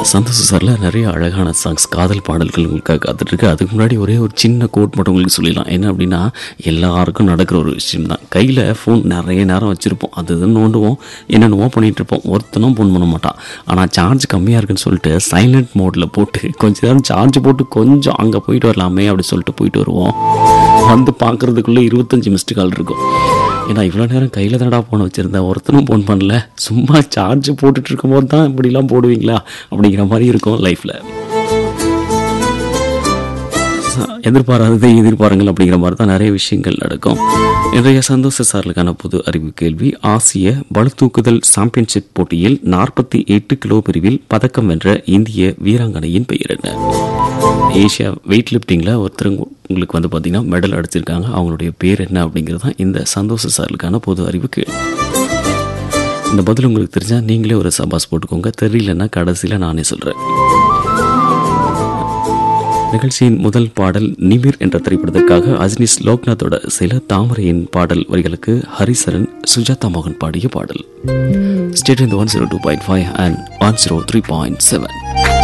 சந்தோஷ சாரில் நிறைய அழகான சாங்ஸ் காதல் பாடல்கள் உங்களுக்காக காத்துட்டு இருக்கு அதுக்கு முன்னாடி ஒரே ஒரு சின்ன கோட் மட்டும் உங்களுக்கு சொல்லிடலாம் என்ன அப்படின்னா எல்லாருக்கும் நடக்கிற ஒரு விஷயம் தான் கையில் ஃபோன் நிறைய நேரம் வச்சுருப்போம் அது இதுன்னு நோண்டுவோம் என்னென்னவோ பண்ணிகிட்டு இருப்போம் ஒருத்தனும் ஃபோன் பண்ண மாட்டான் ஆனால் சார்ஜ் கம்மியாக இருக்குன்னு சொல்லிட்டு சைலண்ட் மோடில் போட்டு கொஞ்ச நேரம் சார்ஜ் போட்டு கொஞ்சம் அங்கே போயிட்டு வரலாமே அப்படி சொல்லிட்டு போயிட்டு வருவோம் வந்து பார்க்குறதுக்குள்ளே இருபத்தஞ்சி மிஸ்டு கால் இருக்கும் ஏன்னா இவ்வளோ நேரம் கையில் தானடா ஃபோன் வச்சுருந்தேன் ஒருத்தனும் ஃபோன் பண்ணல சும்மா சார்ஜ் போட்டுட்டு இருக்கும்போது தான் இப்படிலாம் போடுவீங்களா அப்படிங்கிற மாதிரி இருக்கும் லைஃப்பில் எதிர்பாராததை எதிர்பாருங்கள் அப்படிங்கிற மாதிரி தான் நிறைய விஷயங்கள் நடக்கும் இன்றைய சந்தோஷ சார்களுக்கான பொது அறிவு கேள்வி ஆசிய பளுதூக்குதல் சாம்பியன்ஷிப் போட்டியில் நாற்பத்தி எட்டு கிலோ பிரிவில் பதக்கம் வென்ற இந்திய வீராங்கனையின் பெயர் என்ன ஏஷியா வெயிட் லிஃப்டிங்கில் ஒருத்தர் உங்களுக்கு வந்து பார்த்தீங்கன்னா மெடல் அடிச்சிருக்காங்க அவங்களுடைய பேர் என்ன அப்படிங்கிறது தான் இந்த சந்தோஷ சார்களுக்கான பொது அறிவு கேள்வி இந்த பதில் உங்களுக்கு தெரிஞ்சால் நீங்களே ஒரு சபாஸ் போட்டுக்கோங்க தெரியலன்னா கடைசியில் நானே சொல்கிறேன் நிகழ்ச்சியின் முதல் பாடல் நிமிர் என்ற திரைப்படத்திற்காக அஜ்னிஸ் லோக்நாத்தோட சில தாமரையின் பாடல் வரிகளுக்கு ஹரிசரன் சுஜாதா மோகன் பாடிய பாடல் ஸ்டேட் இந்த one zero two point five and one zero three point seven